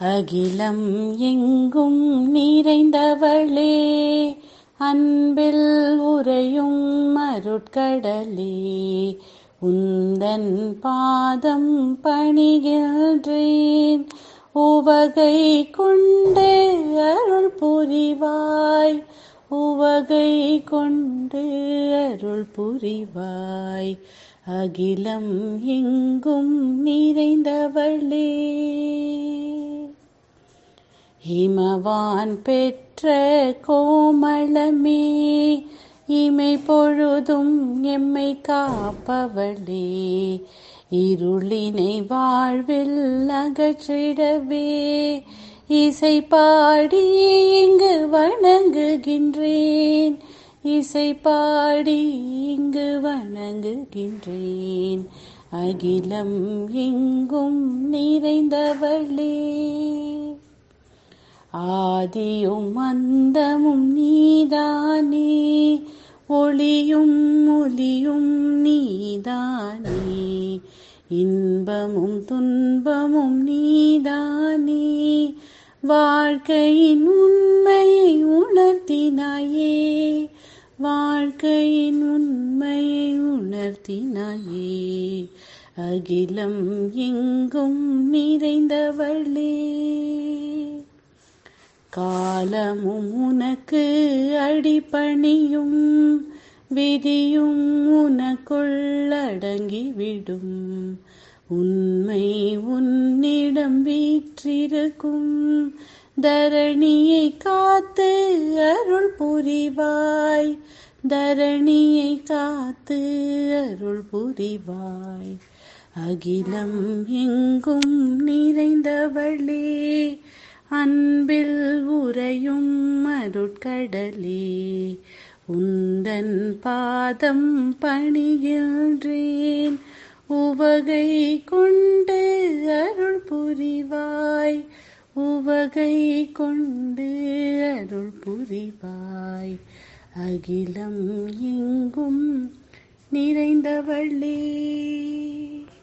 அகிலம் எங்கும் நிறைந்தவளே அன்பில் உறையும் மருட்கடலே உந்தன் பாதம் பணிகின்றேன் உவகை கொண்டு அருள் புரிவாய் உவகை கொண்டு அருள் புரிவாய் அகிலம் எங்கும் நிறைந்தவளே இமவான் பெற்ற கோமளமே இமை பொழுதும் எம்மை காப்பவளே இருளினை வாழ்வில் அகற்றிடவே இசை பாடி இங்கு வணங்குகின்றேன் இசை பாடி இங்கு வணங்குகின்றேன் அகிலம் எங்கும் நிறைந்தவளே ஆதியும் அந்தமும் நீதானே ஒளியும் ஒளியும் நீதானே இன்பமும் துன்பமும் நீதானே வாழ்க்கையின் உண்மையை உணர்த்தினாயே வாழ்க்கையின் உண்மையை உணர்த்தினாயே அகிலம் எங்கும் நிறைந்தவளே காலமும் உனக்கு அடிபணியும் விதியும் உனக்குள் அடங்கிவிடும் உண்மை உன்னிடம் வீற்றிருக்கும் தரணியை காத்து அருள் புரிவாய் தரணியை காத்து அருள் புரிவாய் அகிலம் எங்கும் நிறைந்தவளே அன்பில் உறையும் அருட்கடலே உந்தன் பாதம் பணிகின்றேன் உவகை கொண்டு அருள் புரிவாய் உவகை கொண்டு அருள் புரிவாய் அகிலம் எங்கும் நிறைந்தவளே